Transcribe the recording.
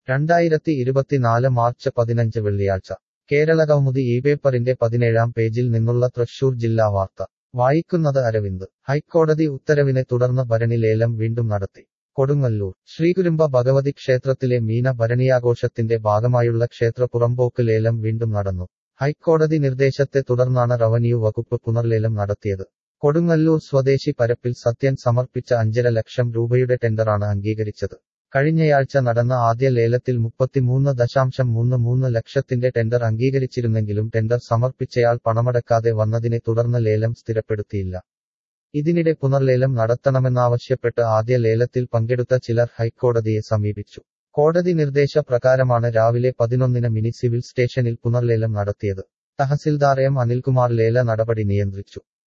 രണ്ടായിരത്തി ഇരുപത്തിനാല് മാർച്ച് പതിനഞ്ച് വെള്ളിയാഴ്ച കേരള കൗമുദി ഈ പേപ്പറിന്റെ പതിനേഴാം പേജിൽ നിന്നുള്ള തൃശൂർ ജില്ലാ വാർത്ത വായിക്കുന്നത് അരവിന്ദ് ഹൈക്കോടതി ഉത്തരവിനെ തുടർന്ന് ഭരണി ലേലം വീണ്ടും നടത്തി കൊടുങ്ങല്ലൂർ ശ്രീകുരുമ്പ ഭഗവതി ക്ഷേത്രത്തിലെ മീന ഭരണിയാഘോഷത്തിന്റെ ഭാഗമായുള്ള ക്ഷേത്ര പുറമ്പോക്ക് ലേലം വീണ്ടും നടന്നു ഹൈക്കോടതി നിർദ്ദേശത്തെ തുടർന്നാണ് റവന്യൂ വകുപ്പ് പുനർലേലം നടത്തിയത് കൊടുങ്ങല്ലൂർ സ്വദേശി പരപ്പിൽ സത്യൻ സമർപ്പിച്ച അഞ്ചര ലക്ഷം രൂപയുടെ ടെൻഡറാണ് അംഗീകരിച്ചത് കഴിഞ്ഞയാഴ്ച നടന്ന ആദ്യ ലേലത്തിൽ മുപ്പത്തിമൂന്ന് ദശാംശം മൂന്ന് മൂന്ന് ലക്ഷത്തിന്റെ ടെൻഡർ അംഗീകരിച്ചിരുന്നെങ്കിലും ടെൻഡർ സമർപ്പിച്ചയാൾ പണമടക്കാതെ വന്നതിനെ തുടർന്ന് ലേലം സ്ഥിരപ്പെടുത്തിയില്ല ഇതിനിടെ പുനർലേലം നടത്തണമെന്നാവശ്യപ്പെട്ട് ആദ്യ ലേലത്തിൽ പങ്കെടുത്ത ചിലർ ഹൈക്കോടതിയെ സമീപിച്ചു കോടതി നിർദ്ദേശ പ്രകാരമാണ് രാവിലെ പതിനൊന്നിന് മിനി സിവിൽ സ്റ്റേഷനിൽ പുനർലേലം നടത്തിയത് തഹസിൽദാർ എം അനിൽകുമാർ ലേല നടപടി നിയന്ത്രിച്ചു